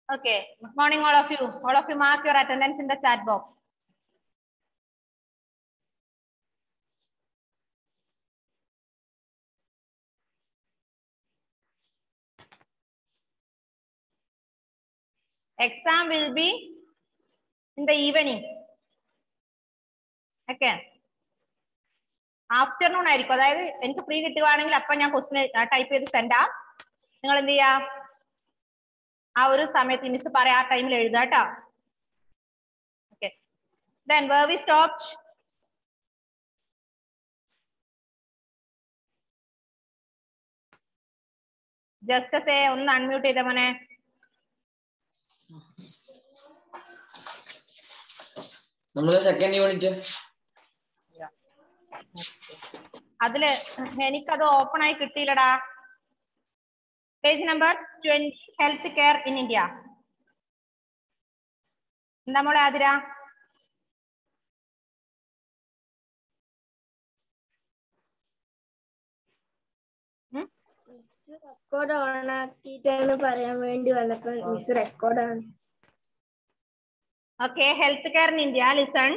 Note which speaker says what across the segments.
Speaker 1: Okay. Good morning, all of you. All of you mark your attendance in the chat box. Exam will be in the evening. Okay. Afternoon ആയിരിക്കും അതായത് എനിക്ക് free കിട്ടുകയാണെങ്കിൽ അപ്പൊ ഞാൻ question type ചെയ്ത് സെൻഡാ നിങ്ങൾ എന്ത് ചെയ്യാ ആ ഒരു സമയത്ത് മിസ് പറയാ ആ ടൈമിൽ എഴുതുക കേട്ടോ okay then where we stop just say ഒന്ന് അൺമ്യൂട്ട് ചെയ്ത മോനെ
Speaker 2: നമ്മള് സെക്കൻഡ് യൂണിറ്റ്
Speaker 1: അതില് എനിക്കത് ഓപ്പൺ ആയി കിട്ടിയില്ലടാ page number twenty health care in India എന്താ മോളെ ആതിര
Speaker 3: റെക്കോർഡ് ഓൺ ആക്കിയിട്ടാണ് പറയാൻ വേണ്ടി വന്നപ്പോ മിസ് റെക്കോർഡ് ആണ്
Speaker 1: Okay, healthcare in India, listen.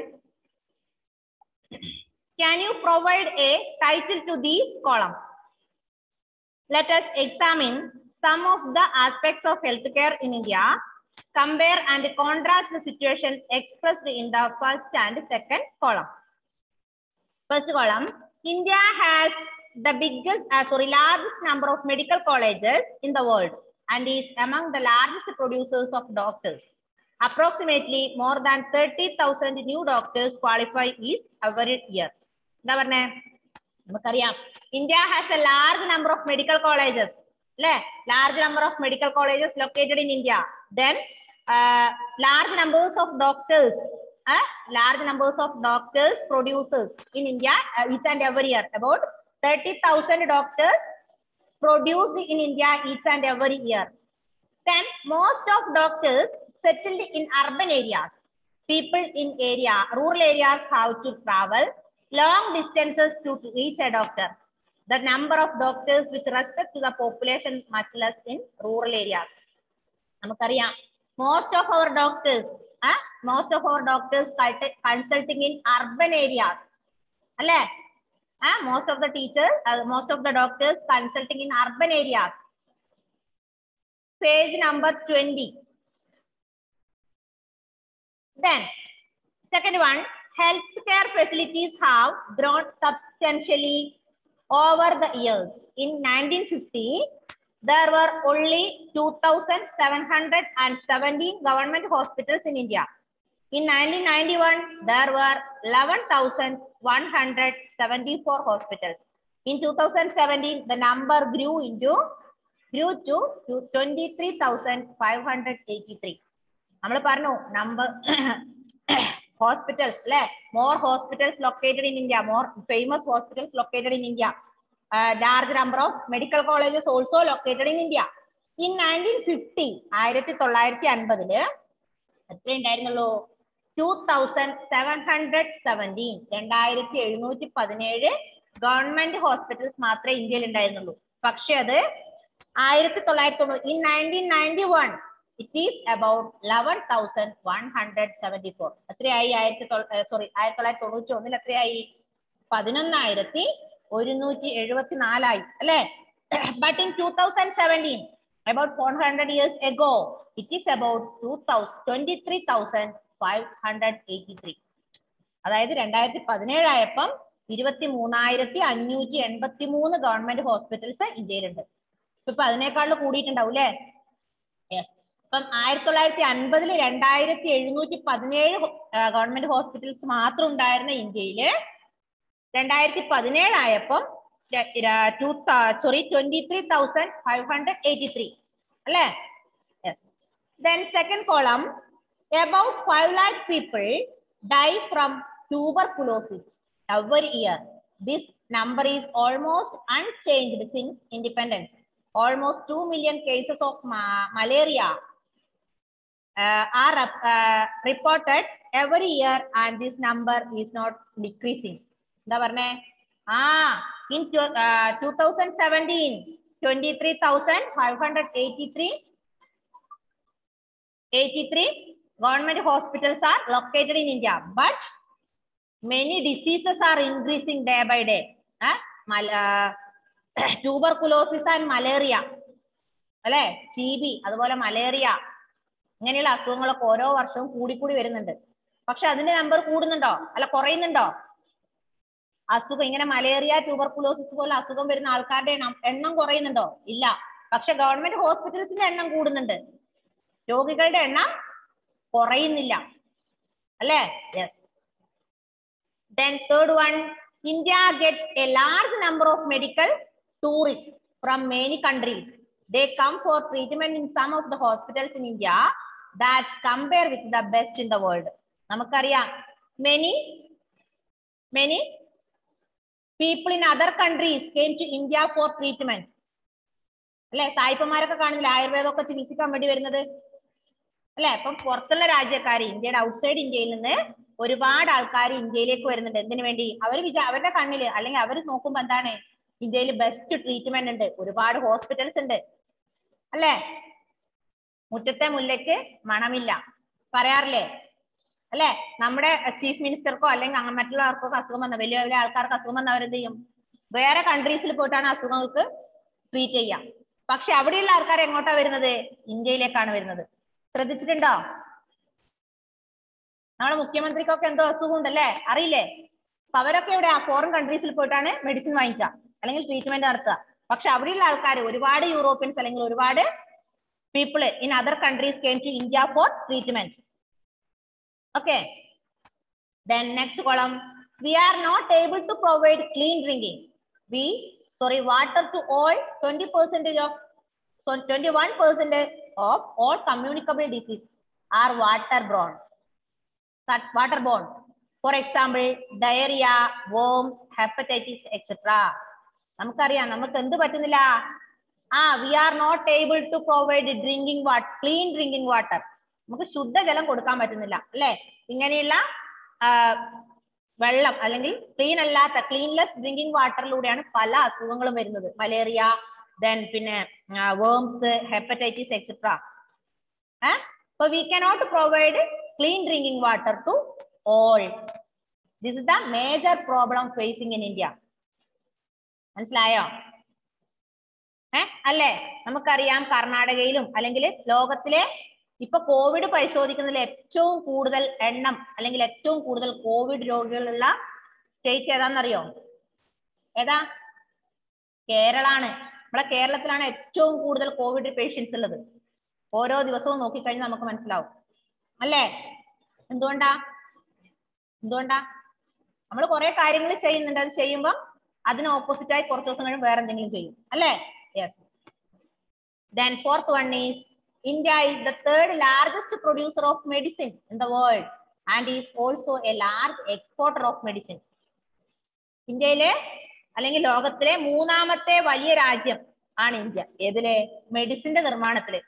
Speaker 1: Can you provide a title to these column? Let us examine some of the aspects of healthcare in India. Compare and contrast the situation expressed in the first and second column. First column, India has the biggest, uh, sorry, largest number of medical colleges in the world and is among the largest producers of doctors. Approximately more than 30,000 new doctors qualify each every year. എന്താ പറഞ്ഞേ നമുക്കറിയാം India has a large number of medical colleges അല്ലെ large number of medical colleges located in India then large numbers of doctors large numbers of doctors producers in India uh, each and every year. About 30,000 doctors produced in India each and every year. Then most of doctors settled in urban areas. People in area, rural areas have to travel long distances to reach a doctor. The number of doctors with respect to the population much less in rural areas. നമുക്കറിയാം most of our doctors most of our doctors consulting in urban areas അല്ലേ most of the teachers most of the doctors consulting in urban areas page number twenty Then, second one, healthcare facilities have grown substantially over the years. In 1950, there were only 2,717 government hospitals in India. In 1991, there were 11,174 hospitals. In 2017, the number grew into grew to 23,583. നമ്മൾ പറഞ്ഞു number hospitals അല്ലെ more hospitals located in India more famous hospitals located in India large number of medical colleges also located in India in nineteen fifty ആയിരത്തി തൊള്ളായിരത്തി അൻപതില് എത്ര ഉണ്ടായിരുന്നുള്ളൂ two thousand seven hundred seventeen രണ്ടായിരത്തി എഴുന്നൂറ്റി പതിനേഴ് ഗവൺമെന്റ് ഹോസ്പിറ്റൽസ് മാത്രമേ ഇന്ത്യയിൽ ഉണ്ടായിരുന്നുള്ളൂ പക്ഷെ അത് ആയിരത്തി തൊള്ളായിരത്തി തൊണ്ണൂറ് in nineteen ninety one it is about eleven thousand one hundred seventy four എത്രയായി ആയിരത്തി സോറി ആയിരത്തി തൊള്ളായിരത്തി തൊണ്ണൂറ്റി ഒന്നിൽ എത്രയായി പതിനൊന്നായിരത്തി ഒരുന്നൂറ്റി എഴുപത്തി നാലായി അല്ലെ but in two thousand seventeen about four hundred years ago it is about two thousand twenty three thousand five hundred eighty three അതായത് രണ്ടായിരത്തി പതിനേഴായപ്പം ഇരുപത്തി മൂന്നായിരത്തി അഞ്ഞൂറ്റി എൺപത്തി മൂന്ന് ഗവൺമെന്റ് ഹോസ്പിറ്റൽസ് ഇന്ത്യയിലുണ്ട് ഇപ്പൊ അതിനേക്കാളും കൂടിയിട്ടുണ്ടാവും അല്ലേ യെസ് ഇപ്പം ആയിരത്തി തൊള്ളായിരത്തി അൻപതില് രണ്ടായിരത്തി എഴുന്നൂറ്റി പതിനേഴ് ഗവൺമെന്റ് ഹോസ്പിറ്റൽസ് മാത്രം ഉണ്ടായിരുന്ന ഇന്ത്യയില് രണ്ടായിരത്തി പതിനേഴായപ്പം to sorry twenty three thousand five hundred eighty three അല്ലേ yes then second column about 5 lakh people die from tuberculosis every year. This number is almost unchanged since independence. Almost 2 million cases of ma malaria uh, are uh, reported every year and this number is not decreasing. എന്താ പറഞ്ഞേ ആ in two thousand seventeen twenty three thousand five hundred eighty three 83 government hospitals are located in India, but many diseases are increasing day by day. Eh? Mal- uh, tuberculosis and malaria അല്ലെ T B അതുപോലെ malaria ഇങ്ങനെയുള്ള അസുഖങ്ങളൊക്കെ ഓരോ വർഷവും കൂടിക്കൂടി വരുന്നുണ്ട് പക്ഷെ അതിന്റെ നമ്പർ കൂടുന്നുണ്ടോ അല്ല കുറയുന്നുണ്ടോ അസുഖം ഇങ്ങനെ മലേറിയ ട്യൂബർകുലോസിസ് പോലെ അസുഖം വരുന്ന ആൾക്കാരുടെ എണ്ണം എണ്ണം കുറയുന്നുണ്ടോ ഇല്ല പക്ഷെ ഗവൺമെന്റ് ഹോസ്പിറ്റൽസിന്റെ എണ്ണം കൂടുന്നുണ്ട് രോഗികളുടെ എണ്ണം കുറയുന്നില്ല അല്ലേ yes then third one India gets a large number of medical tourist from many countries they come for treatment in some of the hospitals in India that compare with the best in the world നമുക്കറിയാം many many people in other countries came to India for treatment അല്ലെ സായിപ്പന്മാരൊക്കെ കാണുന്നില്ല ആയുർവേദമൊക്കെ ചികിത്സിക്കാൻ വേണ്ടി വരുന്നത് അല്ലെ അപ്പം പുറത്തുള്ള രാജ്യക്കാർ ഇന്ത്യയുടെ ഔട്ട്സൈഡ് ഇന്ത്യയിൽ നിന്ന് ഒരുപാട് ആൾക്കാർ ഇന്ത്യയിലേക്ക് വരുന്നുണ്ട് എന്തിനു വേണ്ടി അവർ വിചാ അവരുടെ കണ്ണില് അല്ലെങ്കിൽ അവർ നോക്കുമ്പോ എന്താണ് ഇന്ത്യയിൽ ബെസ്റ്റ് ട്രീറ്റ്മെന്റ് ഉണ്ട് ഒരുപാട് ഹോസ്പിറ്റൽസ് ഉണ്ട് അല്ലേ മുറ്റത്തെ മുല്ലയ്ക്ക് മണമില്ല പറയാറില്ലേ അല്ലെ നമ്മുടെ ചീഫ് മിനിസ്റ്റർക്കോ അല്ലെങ്കിൽ അങ്ങ് മറ്റുള്ളവർക്കോ അസുഖം വന്ന വലിയ വലിയ ആൾക്കാർക്ക് അസുഖം വന്ന അവരെന്ത് ചെയ്യും വേറെ കൺട്രീസിൽ പോയിട്ടാണ് അസുഖങ്ങൾക്ക് ട്രീറ്റ് ചെയ്യാം പക്ഷെ അവിടെയുള്ള ആൾക്കാർ എങ്ങോട്ടാ വരുന്നത് ഇന്ത്യയിലേക്കാണ് വരുന്നത് ശ്രദ്ധിച്ചിട്ടുണ്ടോ നമ്മുടെ മുഖ്യമന്ത്രിക്കൊക്കെ എന്തോ അസുഖം ഉണ്ടല്ലേ അറിയില്ലേ അപ്പൊ അവരൊക്കെ ഇവിടെ ഫോറിൻ കൺട്രീസിൽ പോയിട്ടാണ് മെഡിസിൻ വാങ്ങിക്കുക അല്ലെങ്കിൽ ട്രീറ്റ്മെന്റ് നടത്തുക പക്ഷെ അവിടെയുള്ള ആൾക്കാർ ഒരുപാട് യൂറോപ്യൻസ് അല്ലെങ്കിൽ ഒരുപാട് people in other countries came to India for treatment okay then next column we are not able to provide clean drinking we sorry water to all 20 percentage of so 21 percentage of all communicable disease are waterborne That waterborne for example diarrhea worms hepatitis etc നമുക്കറിയാം നമുക്ക് എന്ത് പറ്റുന്നില്ല ആ we are not able to provide drinking water clean drinking water നമുക്ക് ശുദ്ധജലം കൊടുക്കാൻ പറ്റുന്നില്ല അല്ലെ ഇങ്ങനെയുള്ള ആ, വെള്ളം അല്ലെങ്കിൽ ക്ലീൻ അല്ലാത്ത ക്ലീൻലെസ് ഡ്രിങ്കിങ് വാട്ടറിലൂടെയാണ് പല അസുഖങ്ങളും വരുന്നത് മലേറിയ ദെൻ പിന്നെ വേംസ് ഹെപ്പറ്റൈറ്റിസ് എക്സെട്ര അപ്പൊ we cannot provide clean drinking water to all this is the major problem facing in India മനസ്സിലായോ ഏ അല്ലേ നമുക്കറിയാം കർണാടകയിലും അല്ലെങ്കിൽ ലോകത്തിലെ ഇപ്പൊ കോവിഡ് പരിശോധിക്കുന്നതിൽ ഏറ്റവും കൂടുതൽ എണ്ണം അല്ലെങ്കിൽ ഏറ്റവും കൂടുതൽ കോവിഡ് രോഗികളുള്ള സ്റ്റേറ്റ് ഏതാണെന്നറിയോ ഏതാ കേരളാണ് നമ്മളെ കേരളത്തിലാണ് ഏറ്റവും കൂടുതൽ കോവിഡ് പേഷ്യൻസ് ഉള്ളത് ഓരോ ദിവസവും നോക്കിക്കഴിഞ്ഞാൽ നമുക്ക് മനസ്സിലാവും അല്ലേ എന്തുകൊണ്ടാ എന്തുകൊണ്ടാ നമ്മൾ കുറെ കാര്യങ്ങൾ ചെയ്യുന്നുണ്ട് അത് ചെയ്യുമ്പോൾ അതിന് ഓപ്പോസിറ്റ് ആയി കുറച്ച് ദിവസം കഴിയുമ്പോൾ വേറെ എന്തെങ്കിലും ചെയ്യും അല്ലേ yes then fourth one is India is the third largest producer of medicine in the world and is also a large exporter of medicine ഇന്ത്യയിലെ അല്ലെങ്കിൽ ലോകത്തിലെ മൂന്നാമത്തെ വലിയ രാജ്യം ആണ് ഇന്ത്യ ഏതിലെ മെഡിസിന്റെ നിർമ്മാണത്തില്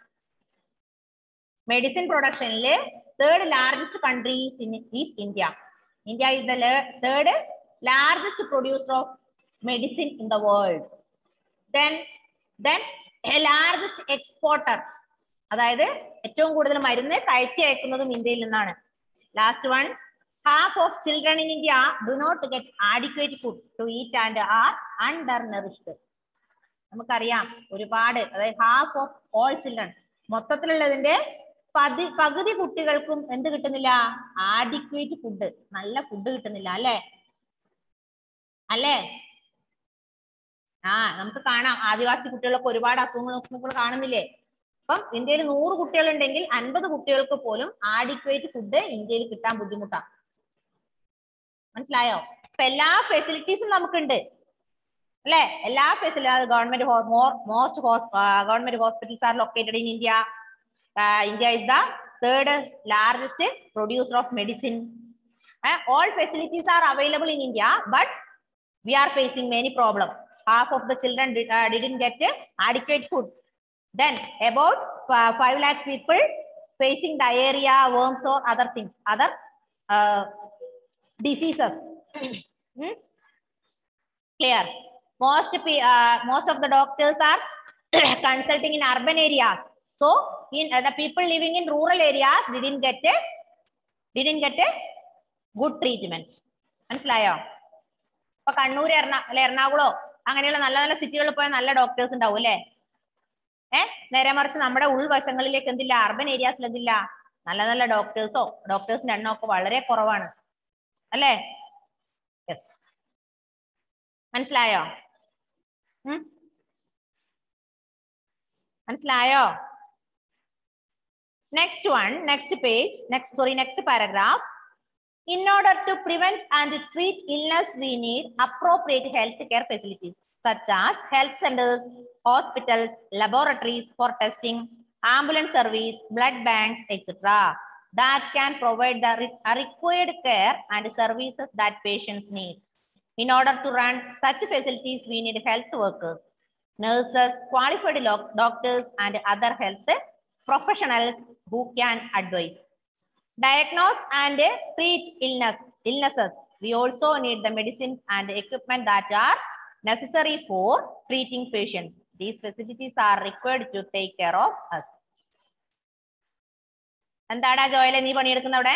Speaker 1: മെഡിസിൻ പ്രൊഡക്ഷനില് third largest countries in is India India is the third largest producer of medicine in the world then then largest exporter അതായത് ഏറ്റവും കൂടുതൽ മരുന്ന് കയറ്റി അയക്കുന്നതും ഇന്ത്യയിൽ നിന്നാണ് last one half of children in India do not get adequate food to eat and are undernourished നമുക്കറിയാം ഒരുപാട് അതായത് ഹാഫ് ഓഫ് ഓൾ ചിൽഡ്രൻ മൊത്തത്തിലുള്ളതിന്റെ പതി പകുതി കുട്ടികൾക്കും എന്ത് കിട്ടുന്നില്ല ആഡിക്വേറ്റ് ഫുഡ് നല്ല ഫുഡ് കിട്ടുന്നില്ല അല്ലേ അല്ലേ ആ നമുക്ക് കാണാം ആദിവാസി കുട്ടികളൊക്കെ ഒരുപാട് അസുഖങ്ങൾ നമ്മൾ കാണുന്നില്ലേ അപ്പം ഇന്ത്യയിൽ നൂറ് കുട്ടികളുണ്ടെങ്കിൽ അൻപത് കുട്ടികൾക്ക് പോലും ആഡിക്വേറ്റ് ഫുഡ് ഇന്ത്യയിൽ കിട്ടാൻ ബുദ്ധിമുട്ടാണ് മനസ്സിലായോ അപ്പൊ എല്ലാ ഫെസിലിറ്റീസും നമുക്കുണ്ട് അല്ലെ എല്ലാ facility government most government hospitals are located in India India is the third largest producer of medicine all facilities are available in India but we are facing many problems. Half of the children did, uh, didn't get uh, adequate food. Then about uh, 5 lakh people facing diarrhea, worms or other things, other uh, diseases. Hmm? Clear. Most, pe- uh, most of the doctors are consulting in urban areas. So in uh, the people living in rural areas didn't get a didn't get a good treatment. മനസ്സിലായോ ഇപ്പൊ കണ്ണൂർ എറണാ അല്ലെ എറണാകുളോ അങ്ങനെയുള്ള നല്ല നല്ല സിറ്റികളിൽ പോയാൽ നല്ല doctors ഉണ്ടാവും അല്ലേ ഏഹ് നേരെ മറിച്ച് നമ്മുടെ ഉൾവശങ്ങളിലേക്ക് എന്തില്ല അർബൻ ഏരിയാസിൽ എന്തില്ല നല്ല നല്ല ഡോക്ടേഴ്സോ ഡോക്ടേഴ്സിന്റെ എണ്ണം ഒക്കെ വളരെ കുറവാണ് അല്ലേ യെസ് മനസ്സിലായോ ഉം? മനസ്സിലായോ next one next page next sorry next paragraph In order to prevent and treat illness, we need appropriate health care facilities such as health centers, hospitals, laboratories for testing, ambulance service, blood banks, etc. that can provide the re- a required care and services that patients need. In order to run such facilities, we need health workers, nurses, qualified lo- doctors, and other health professionals who can advise diagnose and treat illness illnesses we also need the medicines and equipment that are necessary for treating patients these facilities are required to take care of us എന്താടാ ജോയലെ നീ പണിയെടുക്കുന്ന അവിടെ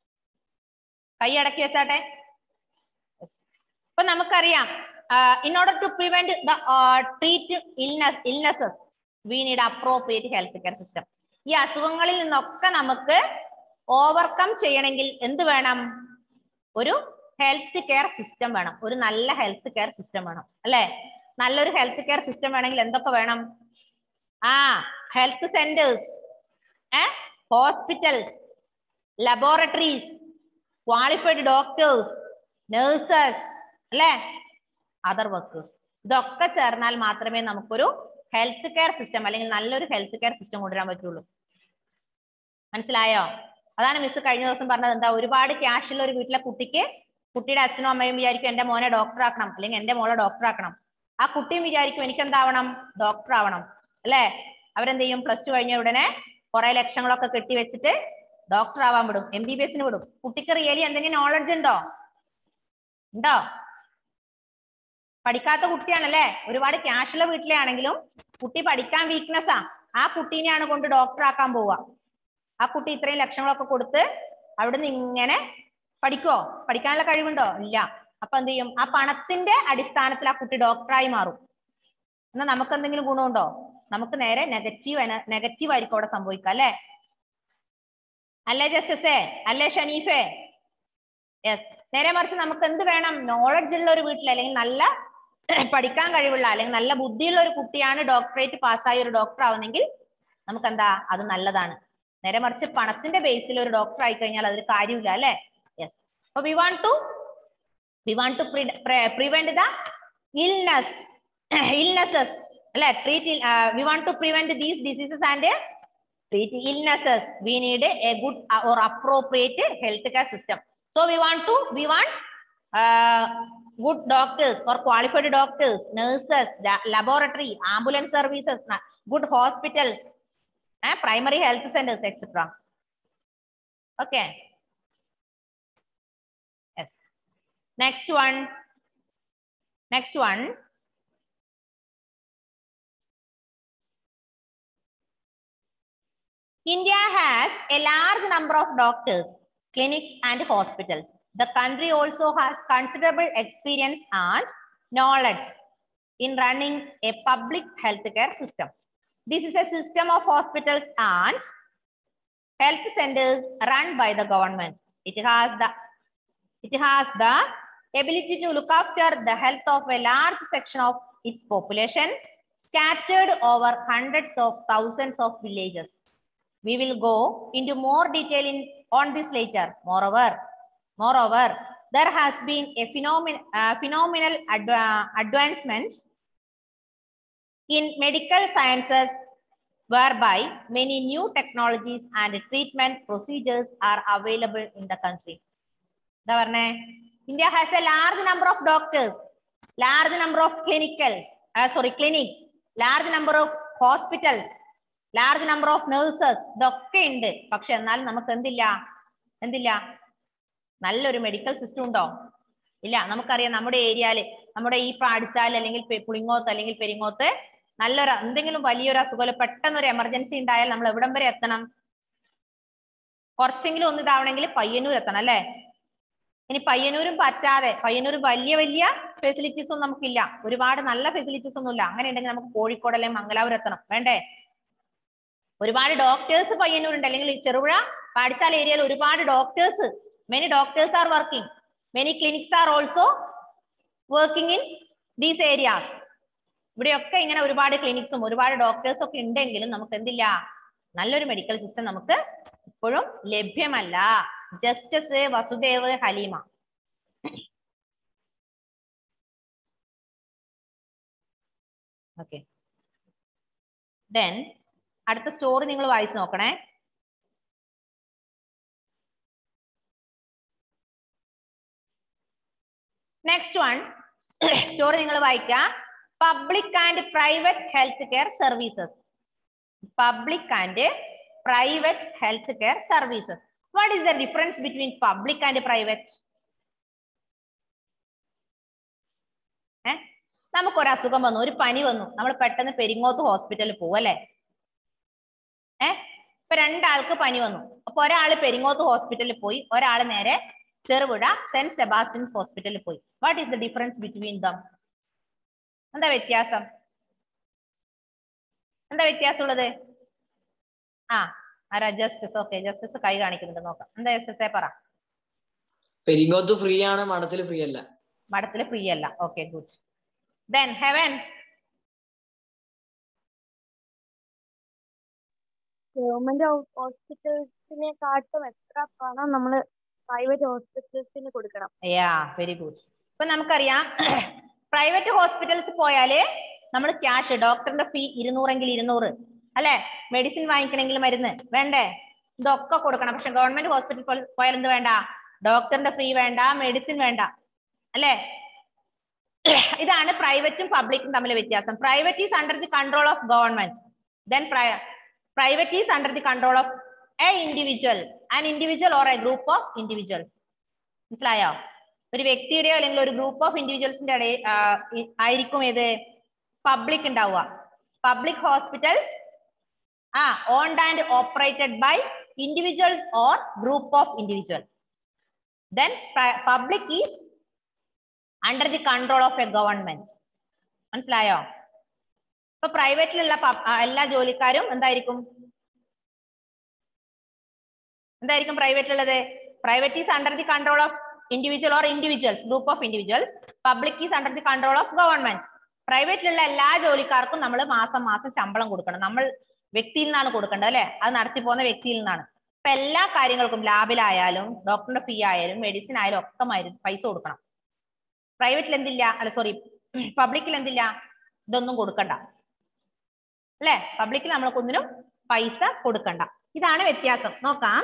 Speaker 1: കൈ അടക്കി വെച്ചാട്ടെ Yes. ഇപ്പൊ നമുക്കറിയാം in order to prevent the treat illness illnesses we need appropriate health care system ഈ അസുഖങ്ങളിൽ നിന്നൊക്കെ നമുക്ക് ഓവർകം ചെയ്യണമെങ്കിൽ എന്ത് വേണം ഒരു ഹെൽത്ത് കെയർ സിസ്റ്റം വേണം ഒരു നല്ല ഹെൽത്ത് കെയർ സിസ്റ്റം വേണം അല്ലെ നല്ലൊരു ഹെൽത്ത് കെയർ സിസ്റ്റം വേണമെങ്കിൽ എന്തൊക്കെ വേണം ആ health centres hospitals laboratories qualified doctors nurses അല്ലെ അതർ വർക്കേഴ്സ് ഇതൊക്കെ ചേർന്നാൽ മാത്രമേ നമുക്കൊരു ഹെൽത്ത് കെയർ സിസ്റ്റം അല്ലെങ്കിൽ നല്ലൊരു ഹെൽത്ത് കെയർ സിസ്റ്റം കൊണ്ടുവരാൻ പറ്റുള്ളൂ മനസ്സിലായോ അതാണ് മിസ് കഴിഞ്ഞ ദിവസം പറഞ്ഞത് എന്താ ഒരുപാട് ക്യാഷ് ഉള്ള ഒരു വീട്ടിലെ കുട്ടിക്ക് കുട്ടിയുടെ അച്ഛനും അമ്മയും വിചാരിക്കും എന്റെ മോനെ ഡോക്ടർ ആക്കണം അല്ലെങ്കിൽ എന്റെ മോളെ ഡോക്ടർ ആക്കണം ആ കുട്ടിയും വിചാരിക്കും എനിക്ക് എന്താവണം ഡോക്ടർ ആവണം അല്ലെ അവരെന്ത് ചെയ്യും പ്ലസ് ടു കഴിഞ്ഞ ഉടനെ കുറെ ലക്ഷങ്ങളൊക്കെ കെട്ടിവെച്ചിട്ട് ഡോക്ടർ ആവാൻ വിടും എം ബി ബി എസിന് വിടും കുട്ടിക്ക് റിയലി എന്തെങ്കിലും നോളജ് ഉണ്ടോ ഉണ്ടോ പഠിക്കാത്ത കുട്ടിയാണല്ലേ ഒരുപാട് ക്യാഷ് ഉള്ള വീട്ടിലെ ആണെങ്കിലും കുട്ടി പഠിക്കാൻ വീക്ക്നെസ് ആ ആ കുട്ടീനെയാണ് കൊണ്ട് ഡോക്ടർ ആക്കാൻ പോവുക ആ കുട്ടി ഇത്രയും ലക്ഷങ്ങളൊക്കെ കൊടുത്ത് അവിടുന്ന് ഇങ്ങനെ പഠിക്കോ പഠിക്കാനുള്ള കഴിവുണ്ടോ ഇല്ല അപ്പൊ എന്ത് ചെയ്യും ആ പണത്തിന്റെ അടിസ്ഥാനത്തിൽ ആ കുട്ടി ഡോക്ടറായി മാറും എന്നാ നമുക്ക് എന്തെങ്കിലും ഗുണമുണ്ടോ നമുക്ക് നേരെ നെഗറ്റീവ് നെഗറ്റീവ് ആയിരിക്കും അവിടെ സംഭവിക്കുക അല്ലെ അല്ലേ ജസ്റ്റിസേ അല്ലേ ഷനീഫേ യെസ് നേരെ മറിച്ച് നമുക്ക് എന്ത് വേണം നോളജ് ഉള്ള ഒരു വീട്ടിൽ അല്ലെങ്കിൽ നല്ല പഠിക്കാൻ കഴിവുള്ള അല്ലെങ്കിൽ നല്ല ബുദ്ധിയുള്ള ഒരു കുട്ടിയാണ് ഡോക്ടറേറ്റ് പാസ്സായ ഒരു ഡോക്ടർ ആവുന്നെങ്കിൽ നമുക്ക് എന്താ അത് നല്ലതാണ് നേരെ മറിച്ച് പണത്തിന്റെ ബേസിൽ ഒരു ഡോക്ടർ ആയി കഴിഞ്ഞാൽ അതൊരു കാര്യമില്ല അല്ലെ യെസ് അപ്പൊ we want to we want to prevent the illness illnesses അല്ലെ treat we want to prevent these diseases and treat illnesses we need a good or appropriate health care system so we want to we want uh, good doctors or qualified doctors nurses la- laboratory ambulance services na- good hospitals eh, primary health centers etc okay yes next one next one india has a large number of doctors clinics and hospitals. The country also has considerable experience and knowledge in running a public healthcare system. This is a system of hospitals and health centers run by the government. It has the it has the ability to look after the health of a large section of its population scattered over hundreds of thousands of villages. We will go into more detail in, on this later. Moreover, moreover, there has been a phenomen, uh, phenomenal adva- advancement in medical sciences whereby many new technologies and treatment procedures are available in the country. എന്താ പറഞ്ഞേ India has a large number of doctors large number of clinicals sorry clinics large number of hospitals large number of nurses ഇതൊക്കെ ഉണ്ട് പക്ഷെ എന്നാലും നമുക്ക് എന്തില്ല എന്തില്ല നല്ലൊരു മെഡിക്കൽ സിസ്റ്റം ഉണ്ടോ ഇല്ല നമുക്കറിയാം നമ്മുടെ ഏരിയയില് നമ്മുടെ ഈ പാടിച്ചാൽ അല്ലെങ്കിൽ പെ- പുളിങ്ങോത്ത് അല്ലെങ്കിൽ പെരിങ്ങോത്ത് നല്ലൊരു എന്തെങ്കിലും വലിയൊരു അസുഖം പെട്ടെന്ന് ഒരു എമർജൻസി ഉണ്ടായാൽ നമ്മൾ എവിടം വരെ എത്തണം കുറച്ചെങ്കിലും ഒന്ന് ഇതാവണമെങ്കിൽ പയ്യന്നൂർ എത്തണം അല്ലേ ഇനി പയ്യന്നൂരും പറ്റാതെ പയ്യന്നൂർ വലിയ വലിയ ഫെസിലിറ്റീസ് ഒന്നും നമുക്കില്ല ഒരുപാട് നല്ല ഫെസിലിറ്റീസ് ഒന്നും ഇല്ല അങ്ങനെ ഉണ്ടെങ്കിൽ നമുക്ക് കോഴിക്കോട് അല്ലെങ്കിൽ മംഗലാപുരം എത്തണം വേണ്ടേ ഒരുപാട് ഡോക്ടേഴ്സ് പയ്യന്നൂരുണ്ട് അല്ലെങ്കിൽ ഈ ചെറുപുഴ പാടിച്ചാൽ ഏരിയയിൽ ഒരുപാട് doctors many doctors are working many clinics are also working in these areas ഇവിടെയൊക്കെ ഇങ്ങനെ ഒരുപാട് ക്ലിനിക്സും ഒരുപാട് ഡോക്ടേഴ്സും ഒക്കെ ഉണ്ടെങ്കിലും നമുക്ക് എന്തില്ല നല്ലൊരു മെഡിക്കൽ സിസ്റ്റം നമുക്ക് ഇപ്പോഴും ലഭ്യമല്ല Justice Vasudev Haleema okay then അടുത്ത സ്റ്റോറി നിങ്ങൾ വായിച്ചു നോക്കണേ നെക്സ്റ്റ് വൺ സ്റ്റോറി നിങ്ങൾ വായിക്കുക public and private health care services public and private health care services what is the difference between public and private uh നമുക്കൊരു അസുഖം വന്നു ഒരു പനി വന്നു നമ്മൾ പെട്ടെന്ന് പെരിങ്ങോത്ത് ഹോസ്പിറ്റലിൽ പോകും അല്ലെ ഏ ഇപ്പൊ രണ്ടാൾക്ക് പനി വന്നു അപ്പൊ ഒരാള് പെരിങ്ങോത്ത് ഹോസ്പിറ്റലിൽ പോയി ഒരാള് നേരെ ചെറുപുഴ സെന്റ് സെബാസ്റ്റ്യൻസ് ഹോസ്പിറ്റലിൽ പോയി what is the difference between them എന്താ വ്യത്യാസം എന്താ വ്യത്യാസം ഉള്ളത് ആ ആരാ ജസ്റ്റിസ് ഓക്കെ ജസ്റ്റിസ് കൈ കാണിക്കുന്നുണ്ട് നോക്കാം എന്താ ജസ്റ്റിസേ പറ
Speaker 2: പെരിങ്ങോത്ത് ഫ്രീ ആണ് മഠത്തിൽ ഫ്രീ അല്ല
Speaker 1: മഠത്തില് ഫ്രീ അല്ല okay good then even
Speaker 3: government ഹോസ്പിറ്റൽസിനെ കാട്ടും എത്ര പണം നമ്മള് പ്രൈവറ്റ് ഹോസ്പിറ്റൽസിന് കൊടുക്കണം
Speaker 1: യാ വെരി ഗുഡ് ഇപ്പൊ നമുക്കറിയാം പ്രൈവറ്റ് ഹോസ്പിറ്റൽസ് പോയാല് നമ്മൾ ക്യാഷ് ഡോക്ടറിന്റെ ഫീ ഇരുന്നൂറെങ്കിൽ ഇരുന്നൂറ് അല്ലെ മെഡിസിൻ വാങ്ങിക്കണമെങ്കിൽ മരുന്ന് വേണ്ടേ ഇതൊക്കെ കൊടുക്കണം പക്ഷെ ഗവൺമെന്റ് ഹോസ്പിറ്റൽ പോയാൽ എന്ത് വേണ്ട ഡോക്ടറിന്റെ ഫീ വേണ്ട മെഡിസിൻ വേണ്ട അല്ലെ ഇതാണ് പ്രൈവറ്റും പബ്ലിക്കും തമ്മിലെ വ്യത്യാസം private is under the control of government then private is under the control of a individual an individual or a group of individuals മനസ്സിലായോ ഒരു വ്യക്തിയുടെയോ അല്ലെങ്കിൽ ഒരു ഗ്രൂപ്പ് ഓഫ് ഇൻഡിവിജ്വൽസിന്റെ ഇടയിൽ ആ, ഇ- ആയിരിക്കും ഏത് പബ്ലിക് ഉണ്ടാവുക public hospitals uh owned and operated by individuals or group of individual then public is under the control of a government മനസ്സിലായോ ഇപ്പൊ പ്രൈവറ്റിലുള്ള എല്ലാ ജോലിക്കാരും എന്തായിരിക്കും എന്തായിരിക്കും പ്രൈവറ്റിലുള്ളത് private is under the control of individual or individuals group of individuals public is under the control of government പ്രൈവറ്റിലുള്ള എല്ലാ ജോലിക്കാർക്കും നമ്മൾ മാസം മാസം ശമ്പളം കൊടുക്കണം നമ്മൾ വ്യക്തിയിൽ നിന്നാണ് കൊടുക്കേണ്ടത് അല്ലെ അത് നടത്തി പോകുന്ന വ്യക്തിയിൽ നിന്നാണ് ഇപ്പൊ എല്ലാ കാര്യങ്ങൾക്കും ലാബിലായാലും ഡോക്ടറിന്റെ ഫീ ആയാലും മെഡിസിൻ ആയാലും ഒക്കെ മരുന്ന് പൈസ കൊടുക്കണം പ്രൈവറ്റിൽ എന്തില്ല അല്ല സോറി പബ്ലിക്കിൽ എന്തില്ല ഇതൊന്നും കൊടുക്കണ്ട അല്ലെ പബ്ലിക്കിൽ നമ്മൾക്കൊന്നിനും പൈസ കൊടുക്കണ്ട ഇതാണ് വ്യത്യാസം നോക്കാം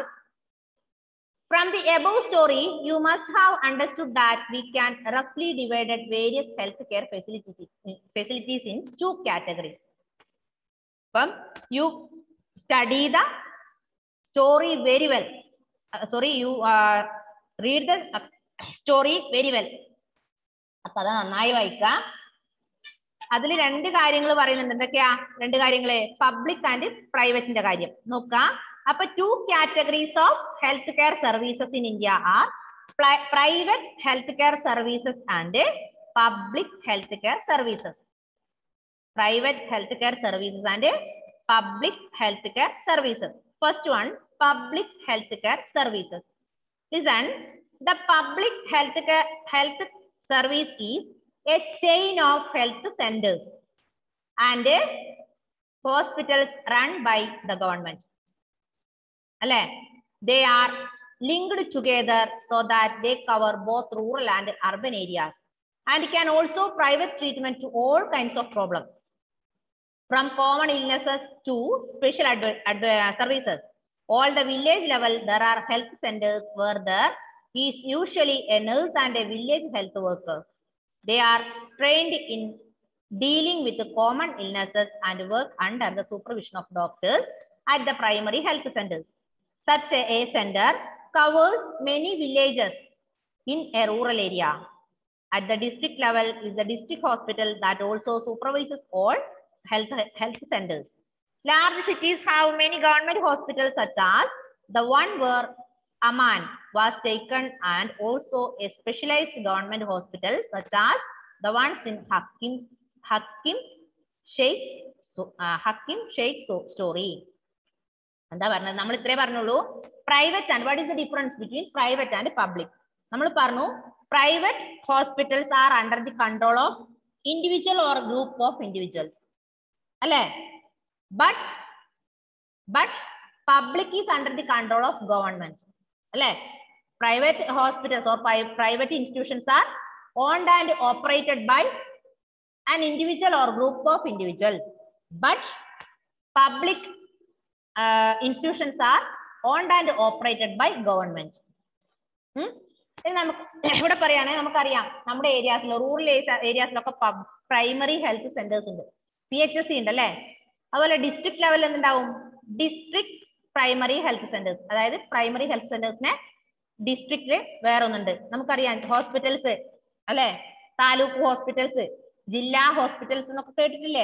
Speaker 1: from the above story you must have understood that we can റഫ്ലി divided various health care facilities facilities in two categories അപ്പം you study the story very well sorry you read the story very well അപ്പൊ അത് നന്നായി വായിക്കാം അതിൽ രണ്ട് കാര്യങ്ങൾ പറയുന്നുണ്ട് എന്തൊക്കെയാ രണ്ട് കാര്യങ്ങള് പബ്ലിക് ആൻഡ് പ്രൈവറ്റിന്റെ കാര്യം നോക്കാം അപ്പൊ two categories of health care services in India are private health care services and public health care services private health care services and public health care services first one public health care services listen the public health care health service is a chain of health centers and hospitals run by the government അല്ലെ they are linked together so that they cover both rural and urban areas and can also private treatment to all kinds of problems from common illnesses to special adv- adv- services all the village level there are health centers where there is usually a nurse and a village health worker. They are trained in dealing with the common illnesses and work under the supervision of doctors at the primary health centers. Such a, a center covers many villages in a rural area. At the district level is the district hospital that also supervises all health health centers. Large cities have many government hospitals such as the one where Amman was taken and also a specialized government hospital such as the ones in Hakim Hakim Sheikh's so, uh, Hakim Sheikh's so, story. എന്താ പറഞ്ഞത് നമ്മൾ ഇത്രേ പറഞ്ഞുള്ളൂ private and what is the difference between private and public നമ്മൾ പറഞ്ഞു private hospitals are under the control of individual or group of individuals അല്ലേ but but public is under the control of government അല്ലേ private hospitals or private institutions are owned and operated by an individual or group of individuals but public uh, institutions are owned and operated by government ഉം? ഇനി നമുക്ക് ഇവിടെ പറയുകയാണെങ്കിൽ നമുക്കറിയാം നമ്മുടെ ഏരിയാസിൽ rural ഏരിയാസിലൊക്കെ പ്രൈമറി ഹെൽത്ത് സെന്റേഴ്സ് ഉണ്ട് പി എച്ച് എസ് സി ഉണ്ട് അല്ലേ അതുപോലെ ഡിസ്ട്രിക്ട് ലെവലിൽ എന്തുണ്ടാവും ഡിസ്ട്രിക്ട് പ്രൈമറി ഹെൽത്ത് സെന്റേഴ്സ് അതായത് പ്രൈമറി ഹെൽത്ത് സെന്റേഴ്സിനെ ഡിസ്ട്രിക്റ്റില് വേറെ ഒന്നുണ്ട് നമുക്കറിയാം ഹോസ്പിറ്റൽസ് അല്ലെ താലൂക്ക് ഹോസ്പിറ്റൽസ് ജില്ലാ ഹോസ്പിറ്റൽസ് എന്നൊക്കെ കേട്ടിട്ടില്ലേ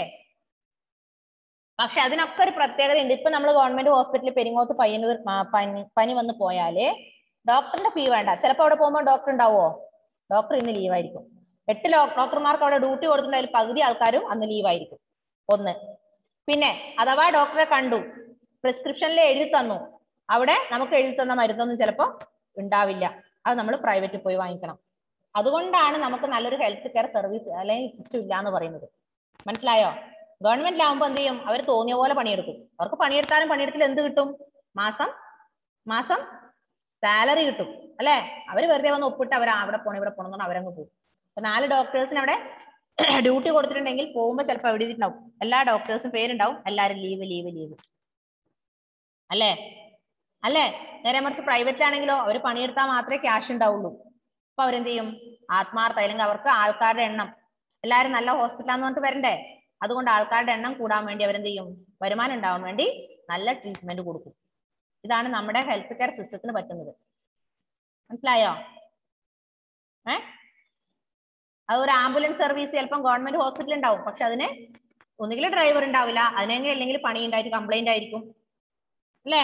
Speaker 1: പക്ഷെ അതിനൊക്കെ ഒരു പ്രത്യേകത ഉണ്ട് ഇപ്പൊ നമ്മൾ ഗവൺമെന്റ് ഹോസ്പിറ്റലിൽ പെരിങ്ങോത്ത് പയ്യന്നൂർ ആ, പനി പനി വന്ന് പോയാല് ഡോക്ടറിന്റെ ഫീ വേണ്ട ചിലപ്പോൾ അവിടെ പോകുമ്പോൾ ഡോക്ടർ ഉണ്ടാവോ ഡോക്ടർ ഇന്ന് ലീവായിരിക്കും എട്ട് ലോ- ഡോക്ടർമാർക്ക് അവിടെ ഡ്യൂട്ടി കൊടുത്തിട്ടുണ്ടായാലും പകുതി ആൾക്കാരും അന്ന് ലീവായിരിക്കും ഒന്ന് പിന്നെ അഥവാ ഡോക്ടറെ കണ്ടു പ്രിസ്ക്രിപ്ഷനിൽ എഴുതി തന്നു അവിടെ നമുക്ക് എഴുതി തന്ന മരുന്നൊന്നും ചിലപ്പോൾ ഉണ്ടാവില്ല അത് നമ്മൾ പ്രൈവറ്റിൽ പോയി വാങ്ങിക്കണം അതുകൊണ്ടാണ് നമുക്ക് നല്ലൊരു ഹെൽത്ത് കെയർ സർവീസ് അല്ലെങ്കിൽ സിസ്റ്റം ഇല്ല എന്ന് പറയുന്നത് മനസ്സിലായോ ഗവൺമെന്റിലാവുമ്പോൾ എന്ത് ചെയ്യും അവർ തോന്നിയ പോലെ പണിയെടുക്കും അവർക്ക് പണിയെടുത്താലും പണിയെടുത്തിൽ എന്ത് കിട്ടും മാസം മാസം സാലറി കിട്ടും അല്ലെ അവർ വെറുതെ വന്ന് ഒപ്പിട്ട് അവർ അവിടെ പോണം ഇവിടെ പോകണം എന്ന് പറഞ്ഞ് അവരങ്ങ് പോകും അപ്പൊ നാല് ഡോക്ടേഴ്സിന് അവിടെ ഡ്യൂട്ടി കൊടുത്തിട്ടുണ്ടെങ്കിൽ പോകുമ്പോൾ ചിലപ്പോൾ എവിടെ ഉണ്ടാവും എല്ലാ ഡോക്ടേഴ്സും പേരുണ്ടാവും എല്ലാവരും ലീവ് ലീവ് ലീവ് അല്ലേ അല്ലേ നേരെ മറിച്ച് പ്രൈവറ്റ് ആണെങ്കിലോ അവർ പണിയെടുത്താൽ മാത്രമേ ക്യാഷ് ഉണ്ടാവുള്ളൂ അപ്പൊ അവരെന്ത് ചെയ്യും ആത്മാർത്ഥ അല്ലെങ്കിൽ അവർക്ക് ആൾക്കാരുടെ എണ്ണം എല്ലാവരും നല്ല ഹോസ്പിറ്റലാന്ന് പറഞ്ഞിട്ട് വരണ്ടേ അതുകൊണ്ട് ആൾക്കാരുടെ എണ്ണം കൂടാൻ വേണ്ടി അവരെന്ത് ചെയ്യും വരുമാനം ഉണ്ടാവാൻ വേണ്ടി നല്ല ട്രീറ്റ്മെന്റ് കൊടുക്കും ഇതാണ് നമ്മുടെ ഹെൽത്ത് കെയർ സിസ്റ്റത്തിന് പറ്റുന്നത് മനസ്സിലായോ ഏ അത് ഒരു ആംബുലൻസ് സർവീസ് ചിലപ്പം ഗവൺമെന്റ് ഹോസ്പിറ്റലിൽ ഉണ്ടാവും പക്ഷെ അതിന് ഒന്നുകിൽ ഡ്രൈവർ ഉണ്ടാവില്ല അതിനെങ്കിൽ അല്ലെങ്കിൽ പണി ഉണ്ടായിട്ട് കംപ്ലൈന്റ് ആയിരിക്കും അല്ലേ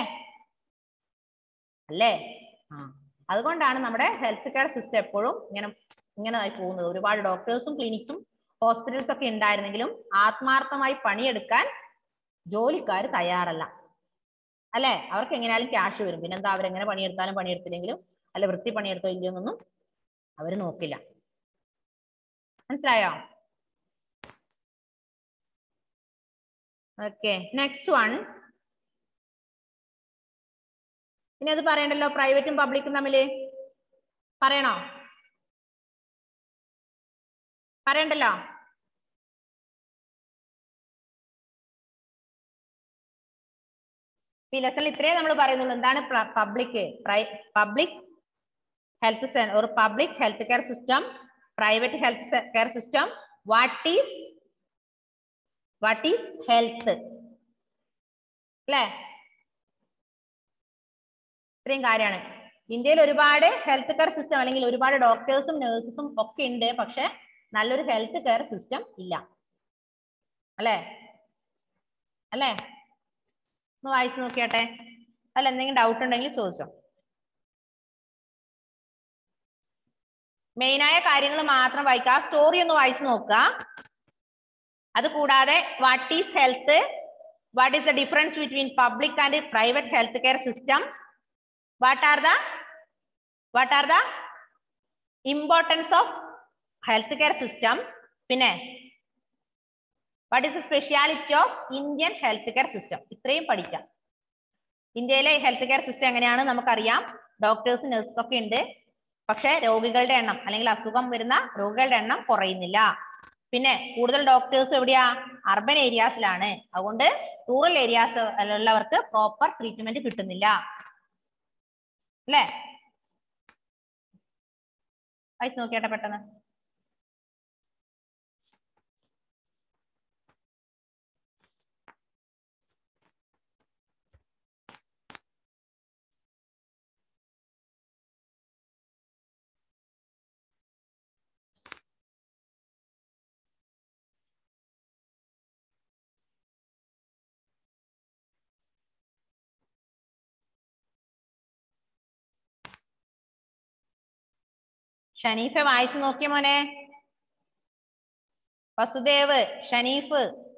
Speaker 1: അല്ലേ ആ അതുകൊണ്ടാണ് നമ്മുടെ ഹെൽത്ത് കെയർ സിസ്റ്റം എപ്പോഴും ഇങ്ങനെ ഇങ്ങനെ ആയി പോകുന്നത് ഒരുപാട് ഡോക്ടേഴ്സും ക്ലിനിക്സും ഹോസ്പിറ്റൽസ് ഒക്കെ ഉണ്ടായിരുന്നെങ്കിലും ആത്മാർത്ഥമായി പണിയെടുക്കാൻ ജോലിക്കാർ തയ്യാറല്ല അല്ലെ അവർക്ക് എങ്ങനെയാലും ക്യാഷ് വരും പിന്നെന്താ അവരെങ്ങനെ പണിയെടുത്താലും പണിയെടുത്തില്ലെങ്കിലും അല്ല വൃത്തി പണിയെടുത്തോ ഇല്ലയോന്നൊന്നും അവർ നോക്കില്ല മനസ്സിലായോ ഓക്കെ നെക്സ്റ്റ് വൺ ഇനി അത് പറയണ്ടല്ലോ പ്രൈവറ്റും പബ്ലിക്കും തമ്മില് പറയണോ പറയണ്ടല്ലോ ഈ ലെസണിൽ ഇത്രേ നമ്മൾ പറയുന്നുള്ളൂ എന്താണ് പബ്ലിക് പബ്ലിക് ഹെൽത്ത് ഒരു public health care system private health care system what is what is health അല്ലേ ഇത്രയും കാര്യമാണ് ഇന്ത്യയിൽ ഒരുപാട് ഹെൽത്ത് കെയർ സിസ്റ്റം അല്ലെങ്കിൽ ഒരുപാട് ഡോക്ടേഴ്സും നഴ്സസും ഒക്കെ ഉണ്ട് പക്ഷെ നല്ലൊരു ഹെൽത്ത് കെയർ സിസ്റ്റം ഇല്ല അല്ലേ അല്ലേ ഒന്ന് വായിച്ചു നോക്കിയാട്ടെ അല്ല എന്തെങ്കിലും ഡൗട്ട് ഉണ്ടെങ്കിൽ ചോദിച്ചോ മെയിനായ കാര്യങ്ങൾ മാത്രം വായിക്കുക സ്റ്റോറി ഒന്ന് വായിച്ചു നോക്കുക അത് കൂടാതെ what is health what is the difference between public and private health care system what are the what are the importance of health care system പിന്നെ what is the speciality of Indian health care system ഇത്രയും പഠിക്കാം ഇന്ത്യയിലെ health care system എങ്ങനെയാണ് നമുക്കറിയാം doctors nurses ഒക്കെ ഉണ്ട് പക്ഷെ രോഗികളുടെ എണ്ണം അല്ലെങ്കിൽ അസുഖം വരുന്ന രോഗികളുടെ എണ്ണം കുറയുന്നില്ല പിന്നെ കൂടുതൽ ഡോക്ടേഴ്സ് എവിടെയാ അർബൻ ഏരിയാസിലാണ് അതുകൊണ്ട് റൂറൽ ഏരിയാസ് ഉള്ളവർക്ക് പ്രോപ്പർ ട്രീറ്റ്മെന്റ് കിട്ടുന്നില്ല അല്ലേ വായിച്ചു നോക്കിയാട്ടെ പെട്ടെന്ന് ഷനീഫെ വായിച്ചു നോക്കിയ മോനെ വസുദേവ് ഷനീഫ്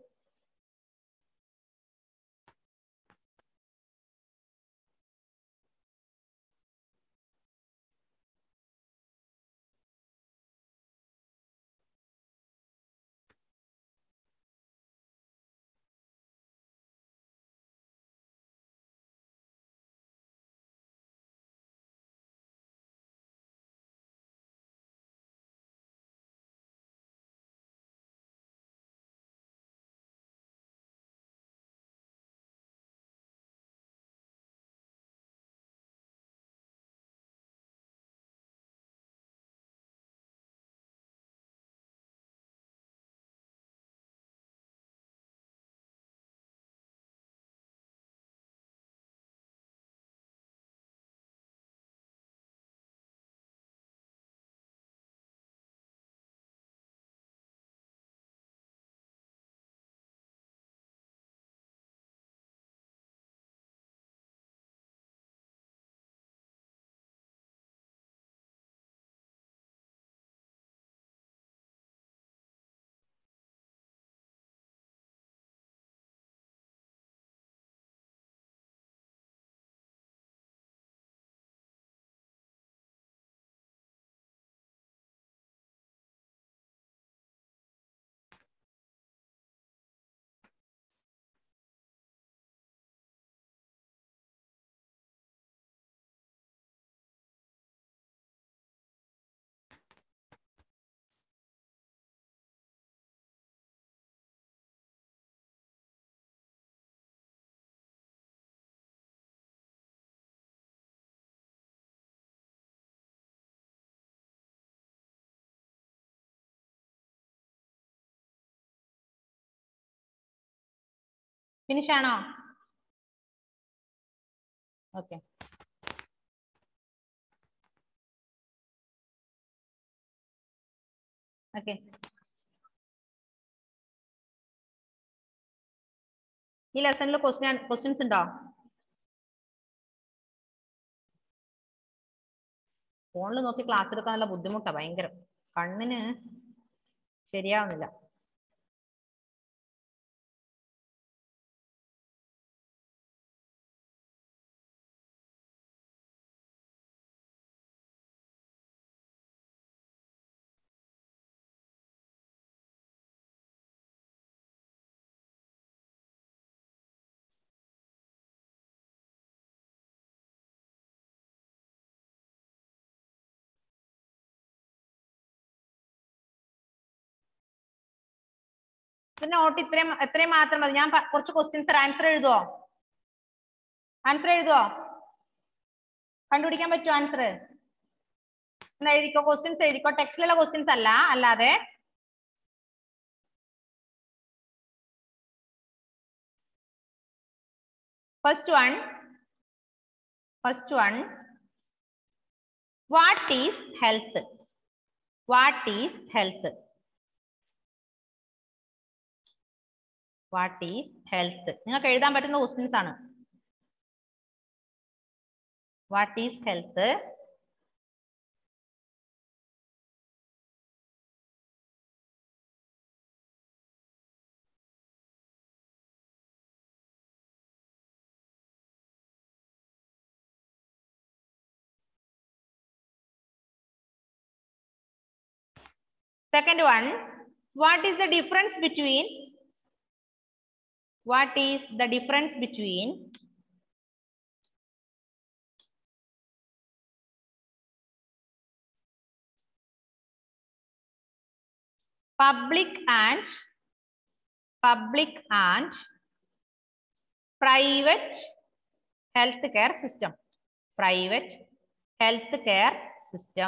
Speaker 1: ഫിനിഷ് ആണോ ഓക്കെ ഓക്കെ ഈ ലെസണിൽ ക്വസ്റ്റ്യൻ ക്വസ്റ്റ്യൻസ് ഉണ്ടോ ഫോണിൽ നോക്കി ക്ലാസ് എടുക്കാനുള്ള ബുദ്ധിമുട്ടാ ഭയങ്കര കണ്ണിന് ശരിയാവുന്നില്ല നോട്ട് ഇത്രയും എത്രയും മാത്രം മതി ഞാൻ പ- കുറച്ച് ക്വസ്റ്റ്യൻസ് ആൻസർ എഴുതുവോ ആൻസർ എഴുതുവോ കണ്ടുപിടിക്കാൻ പറ്റുമോ ആൻസർ എന്നാ എഴുതിക്കോ ക്വസ്റ്റ്യൻസ് എഴുതിക്കോ ടെക്സ്റ്റിലുള്ള ക്വസ്റ്റ്യൻസ് അല്ല അല്ലാതെ first one first one what is health what is health what is health നിങ്ങൾക്ക് എഴുതാൻ പറ്റുന്ന ക്വസ്റ്റ്യൻസ് ആണ് what is health Second one, what is the difference between what is the difference between public and public and private healthcare system private healthcare system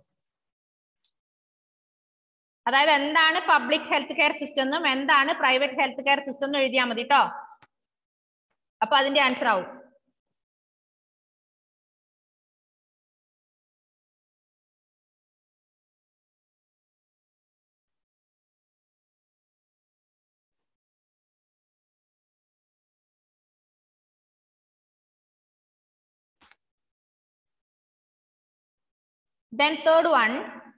Speaker 1: അതായത് എന്താണ് public health care system എന്നും എന്താണ് private health care system എന്നും എഴുതിയാൽ മതി കേട്ടോ അപ്പൊ അതിന്റെ ആൻസർ ആവും Then third one,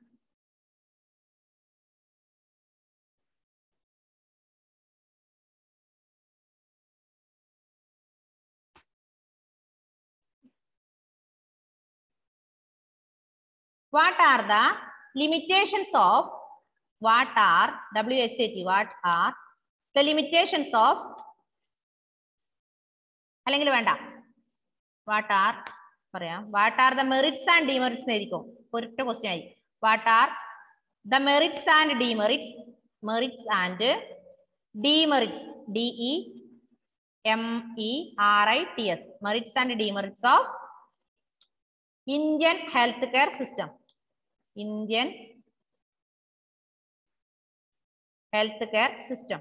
Speaker 1: what are the limitations of what are W H A T what are the limitations of അല്ലെങ്കിൽ വേണ്ട വാട്ട് ആർ പറയാം what are the merits and demerits ആയിരിക്കും ഒരൊറ്റ ക്വസ്റ്റ്യൻ ആയി what are the merits and demerits merits and demerits D E M E R I T S merits and demerits of Indian health care system Indian health care system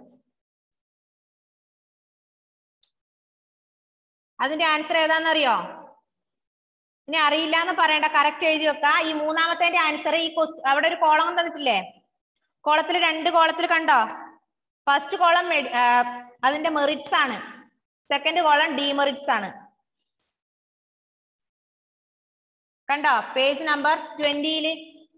Speaker 1: അതിന്റെ answer ഏതാണെന്നറിയോ ഇനി അറിയില്ല എന്ന് പറയണ്ട correct എഴുതി വെക്ക ഈ മൂന്നാമത്തെ ആൻസർ ഈ ക്വസ്റ്റ് അവിടെ ഒരു കോളം തന്നിട്ടില്ലേ കോളത്തിൽ രണ്ട് കോളത്തിൽ കണ്ടോ ഫസ്റ്റ് കോളം അതിന്റെ മെറിറ്റ്സ് ആണ് സെക്കൻഡ് കോളം ഡിമെറിറ്റ്സ് ആണ് കണ്ടോ പേജ് നമ്പർ ട്വന്റിയില്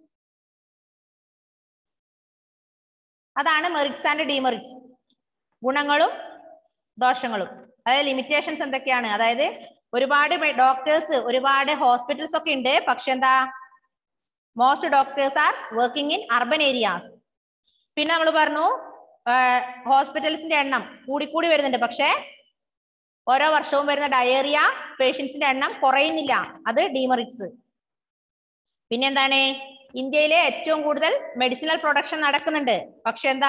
Speaker 1: അതാണ് മെറിറ്റ്സ് ആൻഡ് ഡിമെറിറ്റ്സ് ഗുണങ്ങളും ദോഷങ്ങളും അതായത് ലിമിറ്റേഷൻസ് എന്തൊക്കെയാണ് അതായത് ഒരുപാട് ഡോക്ടേഴ്സ് ഒരുപാട് ഹോസ്പിറ്റൽസ് ഒക്കെ ഉണ്ട് പക്ഷെ എന്താ most doctors are working in urban areas പിന്നെ നമ്മൾ പറഞ്ഞു ഹോസ്പിറ്റൽസിന്റെ എണ്ണം കൂടിക്കൂടി വരുന്നുണ്ട് പക്ഷെ ഓരോ വർഷവും വരുന്ന ഡയേറിയ പേഷ്യൻസിന്റെ എണ്ണം കുറയുന്നില്ല അത് ഡിമെറിറ്റ്സ് പിന്നെ എന്താണ് ഇന്ത്യയിലെ ഏറ്റവും കൂടുതൽ മെഡിസിനൽ പ്രൊഡക്ഷൻ നടക്കുന്നുണ്ട് പക്ഷെ എന്താ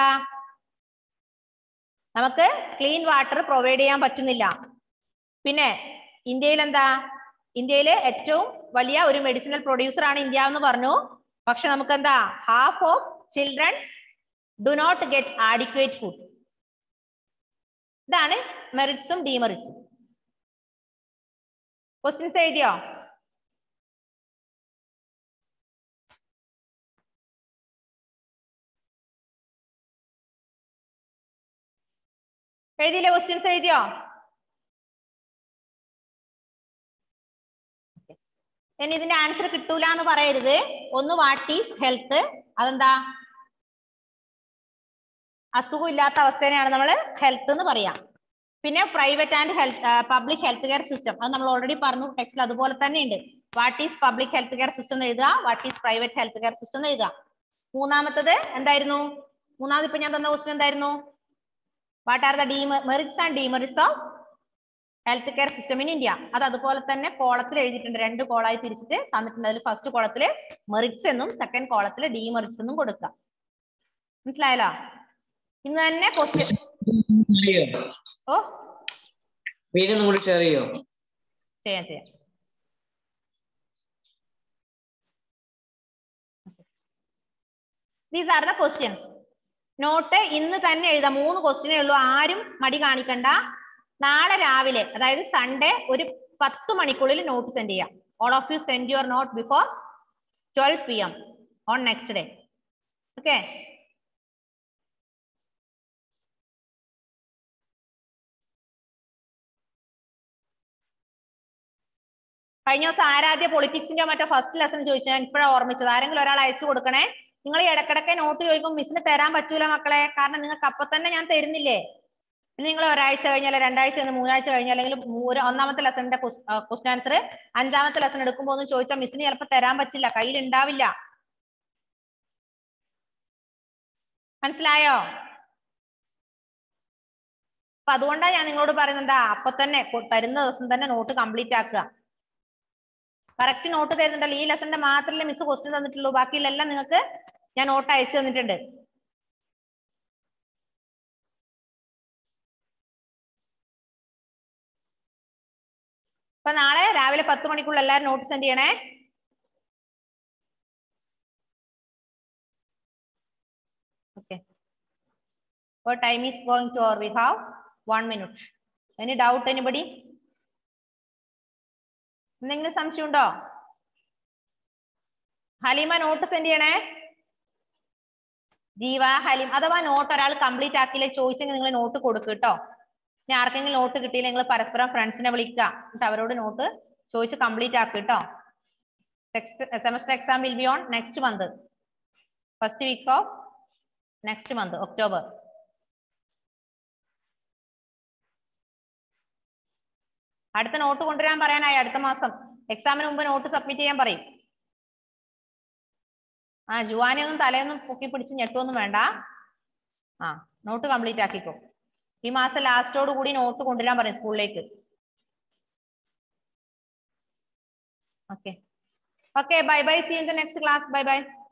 Speaker 1: നമുക്ക് ക്ലീൻ വാട്ടർ പ്രൊവൈഡ് ചെയ്യാൻ പറ്റുന്നില്ല പിന്നെ ഇന്ത്യയിൽ എന്താ ഇന്ത്യയിലെ ഏറ്റവും വലിയ ഒരു മെഡിസിനൽ പ്രൊഡ്യൂസർ ആണ് ഇന്ത്യ എന്ന് പറഞ്ഞു പക്ഷെ നമുക്ക് എന്താ half of children do not get adequate food ഇതാണ് മെറിറ്റ്സും ഡിമെറിറ്റ്സും ക്വസ്റ്റ്യൻസ് എഴുതിയോ എഴുതിയില്ലേ ക്വസ്റ്റ്യൻസ് എഴുതിയോ ഇനി ഇതിന്റെ ആൻസർ കിട്ടൂല എന്ന് പറയരുത് ഒന്ന് വാട്ട് ഈസ് ഹെൽത്ത് അതെന്താ അസുഖം ഇല്ലാത്ത അവസ്ഥേനെയാണ് നമ്മൾ ഹെൽത്ത് എന്ന് പറയാം പിന്നെ private and health public health care system അത് നമ്മൾ ഓൾറെഡി പറഞ്ഞു ടെക്സ്റ്റിൽ അതുപോലെ തന്നെ ഉണ്ട് what is public health care system എന്ന് എഴുതുക what is private health care system എന്ന് എഴുതുക മൂന്നാമത്തത് എന്തായിരുന്നു മൂന്നാമത് ഇപ്പൊ ഞാൻ തന്ന ക്വസ്റ്റ്യൻ എന്തായിരുന്നു what are the demerits and demerits of health care system in India അത് അതുപോലെ തന്നെ കോളത്തിൽ എഴുതിയിട്ടുണ്ട് രണ്ട് കോളായി തിരിച്ചിട്ട് തന്നിട്ടുണ്ട് അതിൽ ഫസ്റ്റ് കോളത്തിൽ മെറിറ്റ്സ് എന്നും സെക്കൻഡ് കോളത്തിൽ ഡിമെറിറ്റ്സ് എന്നും കൊടുക്കുക മനസ്സിലായല്ലോ ഇന്ന് തന്നെ ക്വസ്റ്റ്യൻ
Speaker 2: ചെയ്യോ
Speaker 1: ഓ
Speaker 2: പേര് ഒന്നും കൂടി ഷെയർ ചെയ്യോ
Speaker 1: ചെയ്യാം ചെയ്യാം these are the questions note ഇന്ന് തന്നെ എഴുതാം മൂന്ന് ക്വസ്റ്റ്യനേ ഉള്ളൂ ആരും മടി കാണിക്കണ്ട നാളെ രാവിലെ അതായത് സൺഡേ ഒരു പത്ത് മണിക്കുള്ളിൽ നോട്ട് സെൻഡ് ചെയ്യാം all of you send your note before twelve P M on next day okay കഴിഞ്ഞ ദിവസം ആരാധ്യ പൊളിറ്റിക്സിന്റെ മറ്റോ ഫസ്റ്റ് ലെസൺ ചോദിച്ചു ഞാൻ ഇപ്പോഴാണ് ഓർമ്മിച്ചത് ആരെങ്കിലും ഒരാൾ അയച്ചു കൊടുക്കണേ നിങ്ങൾ ഈ ഇടക്കിടക്ക് നോട്ട് ചോദിക്കുമ്പോൾ മിസ്സിന് തരാൻ പറ്റൂല മക്കളെ കാരണം നിങ്ങൾക്ക് അപ്പൊ തന്നെ ഞാൻ തരുന്നില്ലേ പിന്നെ നിങ്ങൾ ഒരാഴ്ച കഴിഞ്ഞാൽ രണ്ടാഴ്ച കഴിഞ്ഞ് മൂന്നാഴ്ച കഴിഞ്ഞാൽ അല്ലെങ്കിൽ ഒരു ഒന്നാമത്തെ ലെസണിന്റെ ക്വസ്റ്റൻ ആൻസർ അഞ്ചാമത്തെ ലെസൺ എടുക്കുമ്പോൾ ഒന്ന് ചോദിച്ചാൽ മിസ്സിന് ചിലപ്പോൾ തരാൻ പറ്റില്ല കയ്യിൽ ഉണ്ടാവില്ല മനസ്സിലായോ അപ്പൊ അതുകൊണ്ടാണ് ഞാൻ നിങ്ങളോട് പറയുന്നത് എന്താ അപ്പൊ തന്നെ കൊ- തരുന്ന ദിവസം തന്നെ നോട്ട് കംപ്ലീറ്റ് ആക്കുക കറക്റ്റ് നോട്ട് തരുന്നുണ്ടല്ലോ ഈ ലെസന്റെ മാത്രമല്ലേ മിസ് ക്വസ്റ്റ്യൻ തന്നിട്ടുള്ളൂ ബാക്കിയിലെല്ലാം നിങ്ങൾക്ക് ഞാൻ നോട്ട് അയച്ചു തന്നിട്ടുണ്ട് അപ്പൊ നാളെ രാവിലെ പത്ത് മണിക്കുള്ള എല്ലാവരും നോട്ട് സെൻഡ് ചെയ്യണേ okay What time is going to or we have one minute. Any doubt anybody? എന്തെങ്കിലും സംശയമുണ്ടോ ഹലീമ നോട്ട് സെൻഡ് ചെയ്യണേ ജീവ ഹലീം അഥവാ നോട്ട് ഒരാൾ കംപ്ലീറ്റ് ആക്കിയില്ലേ ചോദിച്ചെങ്കിൽ നിങ്ങൾ നോട്ട് കൊടുക്കുക കേട്ടോ ഇനി ആർക്കെങ്കിലും നോട്ട് കിട്ടിയില്ല നിങ്ങൾ പരസ്പരം ഫ്രണ്ട്സിനെ വിളിക്കുക എന്നിട്ട് അവരോട് നോട്ട് ചോദിച്ച് കംപ്ലീറ്റ് ആക്കുക കേട്ടോ text semester exam will be on next month first week of next month October അടുത്ത നോട്ട് കൊണ്ടുവരാൻ പറയാനായി അടുത്ത മാസം എക്സാമിന് മുമ്പ് നോട്ട് സബ്മിറ്റ് ചെയ്യാൻ പറയും ആ ജുവാനെ ഒന്നും തലേന്നും പൊക്കി പിടിച്ച് ഞെട്ടൊന്നും വേണ്ട ആ നോട്ട് കംപ്ലീറ്റ് ആക്കിക്കോ ഈ മാസം ലാസ്റ്റോട് കൂടി നോട്ട് കൊണ്ടുവരാൻ പറയും സ്കൂളിലേക്ക് okay okay bye bye see in the next class bye by